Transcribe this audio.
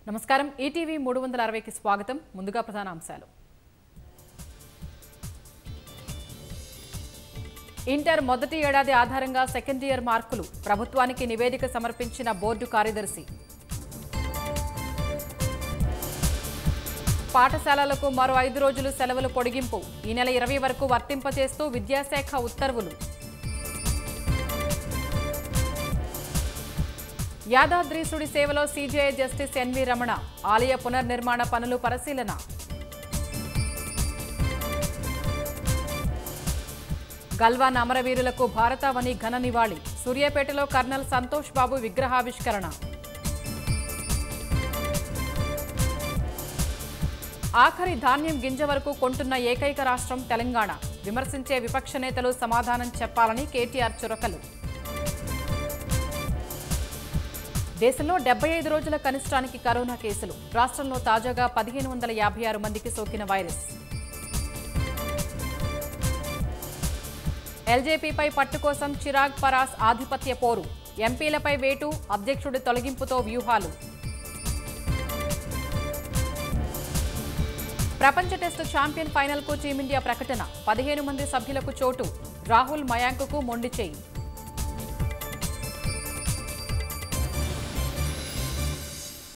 నమస్కారం ఈటీవీ మూడు వందల అరవైకి స్వాగతం ముందుగా ప్రధాన అంశాలు ఇంటర్ మొదటి ఏడాది ఆధారంగా సెకండ్ ఇయర్ మార్కులు ప్రభుత్వానికి నివేదిక సమర్పించిన బోర్డు కార్యదర్శి పాఠశాలలకు మరో ఐదు రోజులు సెలవులు పొడిగింపు ఈ నెల ఇరవై వరకు వర్తింపచేస్తూ విద్యాశాఖ ఉత్తర్వులు యాదాద్రీసుడి సేవలో సీజేఐ జస్టిస్ ఎన్వి రమణ ఆలయ పునర్నిర్మాణ పనులు పరిశీలన గల్వాన్ అమరవీరులకు భారతావని ఘన నివాళి సూర్యాపేటలో కర్నల్ సంతోష్ బాబు విగ్రహావిష్కరణ ఆఖరి ధాన్యం గింజ వరకు కొంటున్న ఏకైక రాష్ట్రం తెలంగాణ విమర్శించే విపక్ష నేతలు సమాధానం చెప్పాలని కేటీఆర్ చురకలు దేశంలో డెబ్బై ఐదు రోజుల కనిష్టానికి కరోనా కేసులు రాష్ట్రంలో తాజాగా పదిహేను వందల యాభై ఆరు మందికి సోకిన వైరస్ ఎల్జేపీపై పట్టు కోసం చిరాగ్ పరాస్ ఆధిపత్య పోరు ఎంపీలపై వేటు అధ్యక్షుడి తొలగింపుతో వ్యూహాలు ప్రపంచ టెస్టు ఛాంపియన్ ఫైనల్కు టీమిండియా ప్రకటన పదిహేను మంది సభ్యులకు చోటు రాహుల్ మయాంకుకు మొండి చేయి